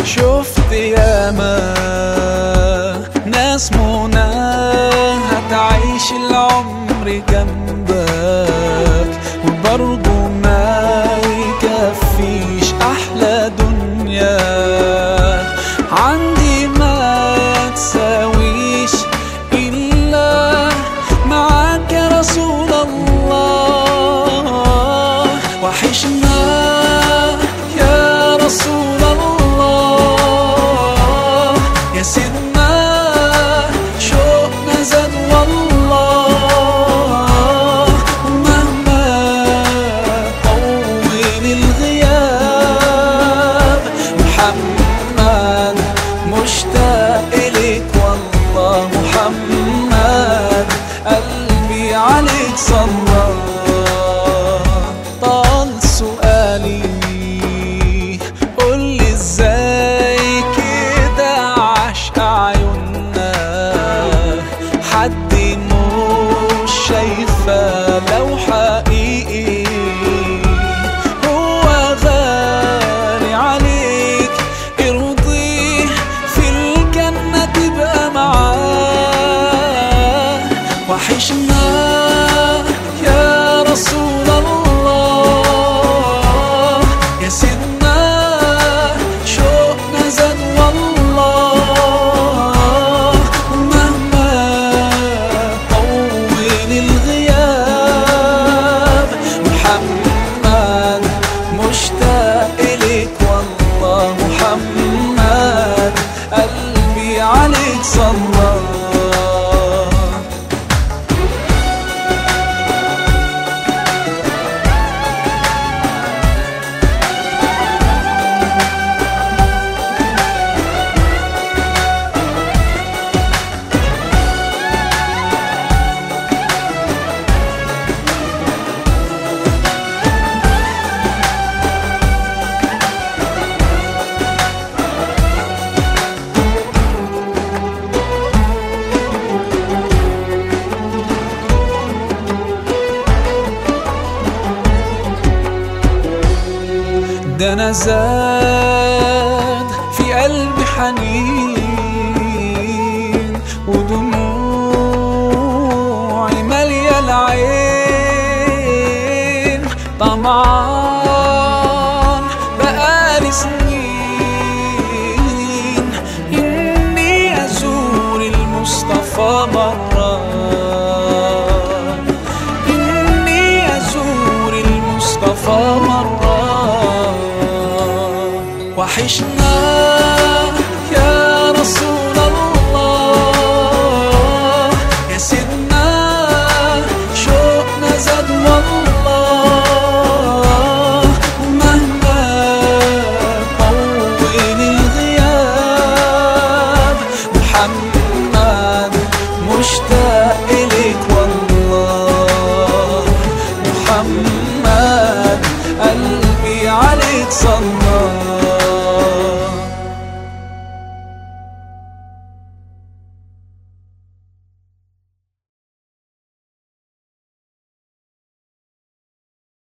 شفت ياما ناس منى هتعيش العمر جنبك وبرضه ما يكفيش احلى دنيا عندي ما تساويش الا معاك يا رسول الله وحشنا يا رسول الله يا سيدنا شوقنا زاد والله مهما طول الغياب محمد مشتاق إليك والله محمد قلبي عليك صلى طال سؤالي قولي ازاي كده عشق عيوننا حد مش شايفة لو حقيقي هو غالي عليك ارضيه في الجنة تبقى معاه وحشنا يا رسول الله يا سيدنا شوقنا زاد والله مهما طول الغياب محمد مشتاق إليك والله محمد قلبي عليك صلى ده انا زاد في قلبي حنين ودموعي مالية العين طمعان بقالي سنين اني ازور المصطفى مرة إني أزور المصطفى مرة وحشنا يا رسول الله يا سيدنا شوقنا زاد والله مهما طول الغياب محمد مشتاق